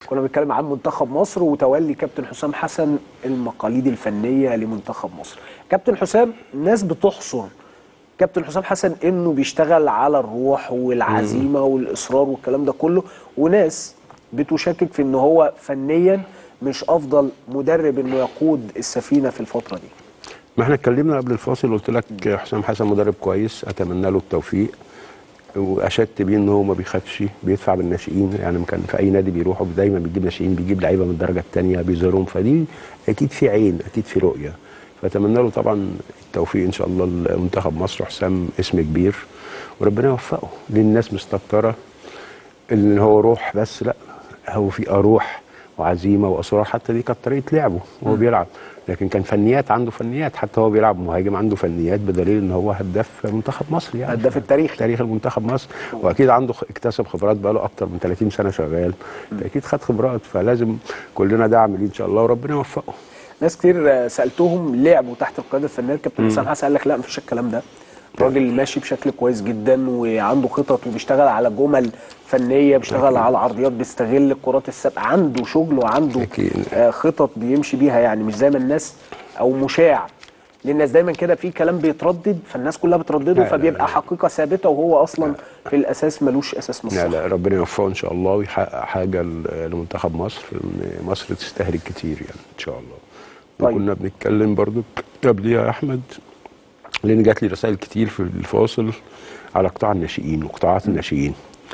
كنا بنتكلم عن منتخب مصر وتولي كابتن حسام حسن المقاليد الفنيه لمنتخب مصر كابتن حسام ناس بتحصر كابتن حسام حسن انه بيشتغل على الروح والعزيمه والاصرار والكلام ده كله وناس بتشكك في ان هو فنيا مش افضل مدرب انه يقود السفينه في الفتره دي ما احنا اتكلمنا قبل الفاصل قلت لك حسام حسن مدرب كويس اتمنى له التوفيق واشدت بيه ان هو ما بيخافش بيدفع بالناشئين يعني كان في اي نادي بيروحوا دايما بيجيب ناشئين بيجيب لعيبه من الدرجه الثانيه بيظهرهم فدي اكيد في عين اكيد في رؤيه فاتمنى له طبعا التوفيق ان شاء الله لمنتخب مصر حسام اسم كبير وربنا يوفقه لان الناس مستكتره ان هو روح بس لا هو في روح وعزيمه واصرار حتى دي كانت طريقه لعبه وهو بيلعب لكن كان فنيات عنده فنيات حتى هو بيلعب مهاجم عنده فنيات بدليل ان هو هداف منتخب مصر يعني هداف التاريخ تاريخ المنتخب مصر واكيد عنده اكتسب خبرات بقى له اكتر من 30 سنه شغال اكيد خد خبرات فلازم كلنا دعم ليه ان شاء الله وربنا يوفقه ناس كتير سالتهم لعبوا تحت القياده الفنيه الكابتن حسام حسن قال لك لا مفيش الكلام ده الراجل ماشي بشكل كويس جدا وعنده خطط وبيشتغل على جمل فنيه بيشتغل أكيد. على عرضيات بيستغل الكرات السابقه عنده شغل وعنده أكيد. آه خطط بيمشي بيها يعني مش زي ما الناس او مشاع لان الناس دايما كده في كلام بيتردد فالناس كلها بتردده لا فبيبقى لا حقيقه ثابته وهو اصلا لا في الاساس ملوش اساس من لا لا ربنا يوفقه ان شاء الله ويحقق حاجه لمنتخب مصر ان مصر تستهلك كتير يعني ان شاء الله طيب. وكنا بنتكلم برضو قبليها يا احمد لان جات لي رسائل كتير في الفاصل على قطاع الناشئين وقطاعات الناشئين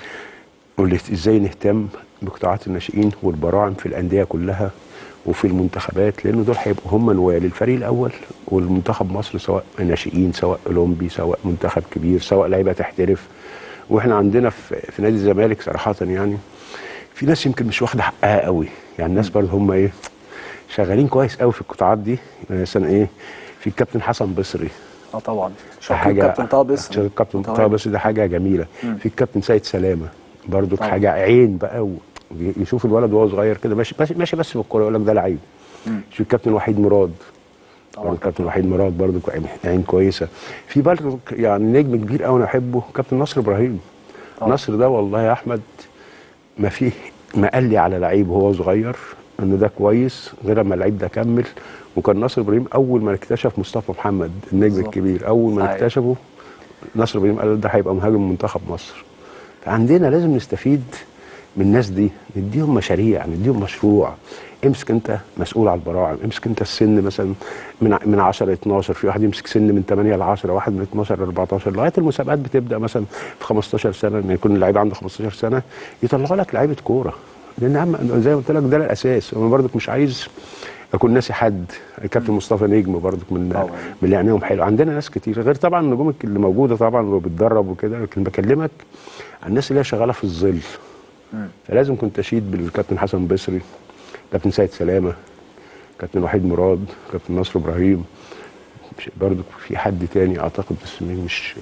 قلت ازاي نهتم بقطاعات الناشئين والبراعم في الانديه كلها وفي المنتخبات لان دول هيبقوا هم نواه للفريق الاول والمنتخب مصر سواء ناشئين سواء اولمبي سواء منتخب كبير سواء لعيبه تحترف واحنا عندنا في, في نادي الزمالك صراحه يعني في ناس يمكن مش واخده حقها قوي يعني الناس برضه هم ايه شغالين كويس قوي في القطاعات دي مثلا ايه في الكابتن حسن بصري اه طبعا حاجه كابتن طه بصري الكابتن طه بصري ده حاجه جميله مم. في الكابتن سيد سلامه برضو حاجه عين بقى ويشوف الولد وهو صغير كده ماشي ماشي, ماشي بس بالكوره يقول لك ده لعيب شوف الكابتن وحيد مراد طبعا الكابتن وحيد مراد برضو عين كويسه في برضو يعني نجم كبير قوي انا احبه كابتن نصر ابراهيم طبعا. نصر ده والله يا احمد ما فيه ما قال لي على لعيب وهو صغير ان ده كويس غير اما اللعيب ده كمل وكان ناصر ابراهيم اول ما اكتشف مصطفى محمد النجم بالزبط. الكبير اول ما اكتشفه ناصر ابراهيم قال ده هيبقى مهاجم منتخب مصر فعندنا لازم نستفيد من الناس دي نديهم مشاريع نديهم مشروع امسك انت مسؤول على البراعم امسك انت السن مثلا من من 10 ل 12 في واحد يمسك سن من 8 ل 10 واحد من 12 ل 14 لغايه المسابقات بتبدا مثلا في 15 سنه ان يكون اللعيب عنده 15 سنه يطلعوا لك لعيبه كوره لان اهم زي ما قلت لك ده الاساس انا برضك مش عايز اكون ناسي حد الكابتن مصطفى نجم برضك من أوه. من اللي عينيهم حلو عندنا ناس كتير غير طبعا النجوم اللي موجوده طبعا وبتدرب وكده لكن بكلمك عن الناس اللي هي شغاله في الظل فلازم كنت اشيد بالكابتن حسن بصري كابتن سيد سلامه كابتن وحيد مراد كابتن نصر ابراهيم برضك في حد تاني اعتقد بس مش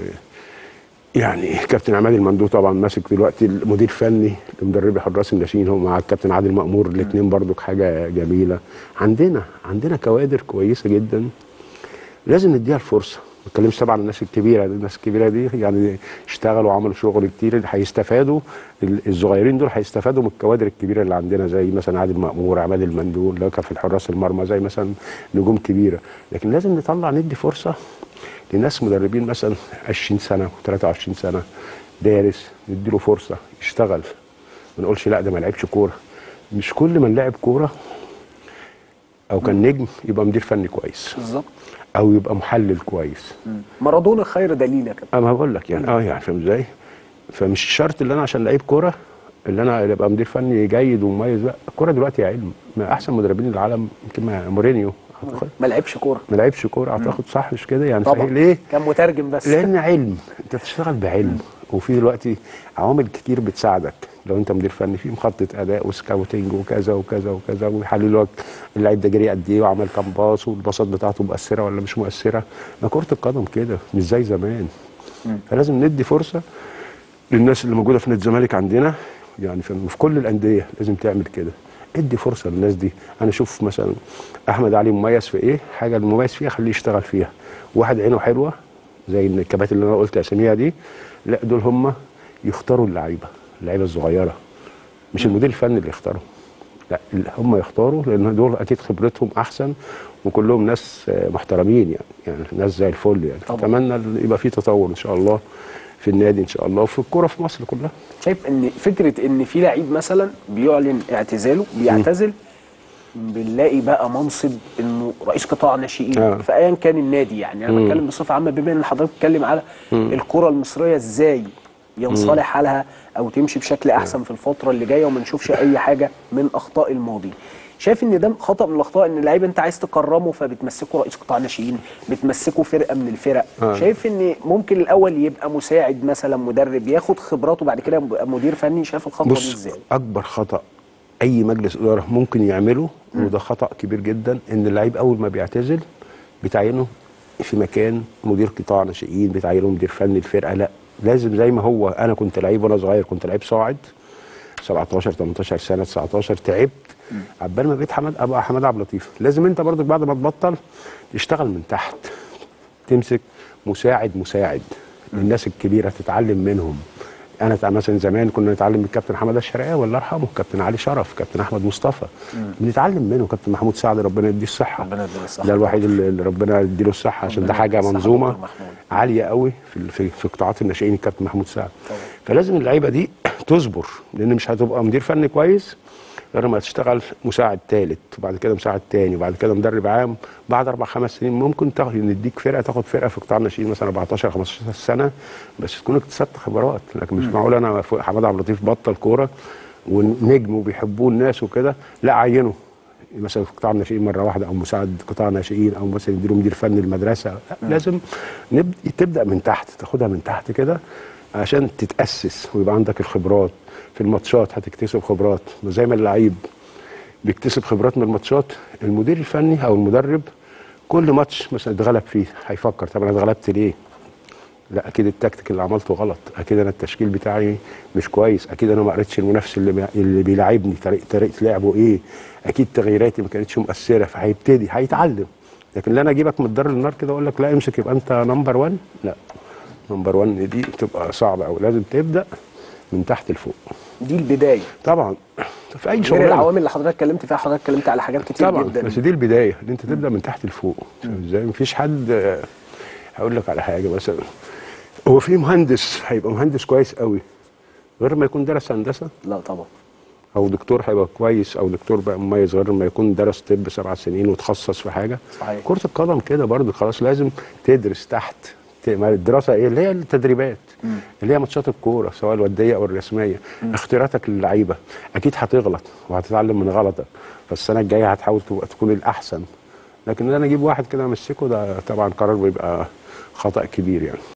يعني كابتن عماد المندوب طبعا ماسك دلوقتي المدير الفني لمدرب حراس الناشئين هو مع الكابتن عادل مأمور الاثنين برضك حاجه جميله عندنا عندنا كوادر كويسه جدا لازم نديها الفرصه ما بتكلمش طبعا عن الناس الكبيره الناس الكبيره دي يعني اشتغلوا وعملوا شغل كتير هيستفادوا الصغيرين دول هيستفادوا من الكوادر الكبيره اللي عندنا زي مثلا عادل مأمور عماد المندوب اللي كان في الحراس المرمى زي مثلا نجوم كبيره لكن لازم نطلع ندي فرصه لناس مدربين مثلا 20 سنه و23 سنه دارس نديله فرصه يشتغل ما نقولش لا ده ما لعبش كوره مش كل من لعب كوره او كان نجم يبقى مدير فني كويس بالظبط او يبقى محلل كويس مارادونا خير دليل يا كابتن انا بقول لك يعني اه يعني فاهم ازاي فمش شرط ان انا عشان لعيب كوره اللي انا ابقى مدير فني جيد ومميز لا الكوره دلوقتي علم من احسن مدربين العالم يمكن مورينيو اعتقد ما لعبش كوره ما لعبش كوره اعتقد صح مش كده يعني طبعا صحيح ليه كان مترجم بس لان علم انت بتشتغل بعلم وفي دلوقتي عوامل كتير بتساعدك لو انت مدير فني في مخطط اداء وسكاوتنج وكذا وكذا وكذا ويحللوا لك اللعيب ده جري قد ايه وعمل كام باص والباصات بتاعته مؤثره ولا مش مؤثره ما كره القدم كده مش زي زمان فلازم ندي فرصه للناس اللي موجوده في نادي الزمالك عندنا يعني في في كل الانديه لازم تعمل كده ادي فرصه للناس دي انا اشوف مثلا احمد علي مميز في ايه حاجه المميز فيها خليه يشتغل فيها واحد عينه حلوه زي الكباتن اللي انا قلت اساميها دي لا دول هم يختاروا اللعيبه اللعيبه الصغيره مش المدير الفني اللي يختارهم لا اللي هم يختاروا لان دول اكيد خبرتهم احسن وكلهم ناس آه، محترمين يعني يعني ناس زي الفل يعني طبعا. اتمنى ال- يبقى في تطور ان شاء الله في النادي ان شاء الله وفي الكوره في مصر كلها شايف ان فكره ان في لعيب مثلا بيعلن اعتزاله بيعتزل بنلاقي بقى منصب انه رئيس قطاع ناشئين آه. في ايا كان النادي يعني انا بتكلم بصفه عامه بما ان حضرتك بتتكلم على الكره المصريه ازاي ينصلح حالها او تمشي بشكل احسن في الفتره اللي جايه وما نشوفش اي حاجه من اخطاء الماضي شايف ان ده خطا من الاخطاء ان اللعيب انت عايز تكرمه فبتمسكه رئيس قطاع ناشئين بتمسكه فرقه من الفرق آه. شايف ان ممكن الاول يبقى مساعد مثلا مدرب ياخد خبراته بعد كده يبقى مدير فني شايف الخطوه دي بص ازاي اكبر خطا اي مجلس اداره ممكن يعمله وده خطا كبير جدا ان اللعيب اول ما بيعتزل بتعينه في مكان مدير قطاع ناشئين بتعينه مدير فني الفرقه لا لازم زي ما هو انا كنت لعيب وانا صغير كنت لعيب صاعد 17 18 سنه 19 تعبت عبال ما بقيت حماد ابقى حماد عبد اللطيف لازم انت برضك بعد ما تبطل تشتغل من تحت تمسك مساعد مساعد الناس الكبيره تتعلم منهم انا تع- مثلا زمان كنا نتعلم من الكابتن حماده الشرقاوي الله يرحمه كابتن علي شرف كابتن احمد مصطفى بنتعلم منه كابتن محمود سعد ربنا يديه الصحه ربنا يديله الصحة. ده الوحيد اللي اللي ربنا يديله الصحه عشان ده ربنا حاجه يديله الصحة منظومه دكتور محمود. عاليه قوي في ال- في, في قطاعات الناشئين الكابتن محمود سعد طبعا. فلازم اللعيبه دي تصبر لان مش هتبقى مدير فني كويس غير ما تشتغل مساعد ثالث وبعد كده مساعد تاني وبعد كده مدرب عام بعد اربع خمس سنين ممكن تاخد نديك فرقه تاخد فرقه في قطاع الناشئين مثلا 14 15 سنه بس تكون اكتسبت خبرات لكن مش معقول انا فوق حماد عبد اللطيف بطل كوره ونجم وبيحبوه الناس وكده لا عينه مثلا في قطاع الناشئين مره واحده او مساعد قطاع ناشئين او مثلا يديله مدير فني المدرسه لا لازم نبدا تبدا من تحت تاخدها من تحت كده عشان تتاسس ويبقى عندك الخبرات في الماتشات هتكتسب خبرات زي ما اللعيب بيكتسب خبرات من الماتشات المدير الفني او المدرب كل ماتش مثلا اتغلب فيه هيفكر طب انا اتغلبت ليه؟ لا اكيد التكتيك اللي عملته غلط اكيد انا التشكيل بتاعي مش كويس اكيد انا ما قريتش المنافس اللي بي... اللي بيلاعبني طريقه طريقه لعبه ايه اكيد تغييراتي ما كانتش مؤثره فهيبتدي هيتعلم لكن لا انا اجيبك من الدار للنار كده اقول لك لا امسك يبقى انت نمبر 1 لا نمبر 1 دي بتبقى صعبه قوي لازم تبدا من تحت لفوق دي البدايه طبعا في اي غير شغلانه العوامل اللي حضرتك اتكلمت فيها حضرتك اتكلمت على حاجات كتير طبعا جدا بس دي البدايه ان انت تبدا من تحت لفوق فاهم ازاي مفيش حد آه، هقول لك على حاجه مثلا هو في مهندس هيبقى مهندس كويس قوي غير ما يكون درس هندسه لا طبعا او دكتور هيبقى كويس او دكتور بقى مميز غير ما يكون درس طب سبع سنين وتخصص في حاجه صحيح. كره القدم كده برضه خلاص لازم تدرس تحت ت- ما الدراسه ايه اللي هي التدريبات اللي هي ماتشات الكوره سواء الوديه او الرسميه اختياراتك للعيبه اكيد هتغلط وهتتعلم من غلطك فالسنه الجايه هتحاول تبقى تكون الاحسن لكن ان انا اجيب واحد كده امسكه ده طبعا قرار بيبقى خطا كبير يعني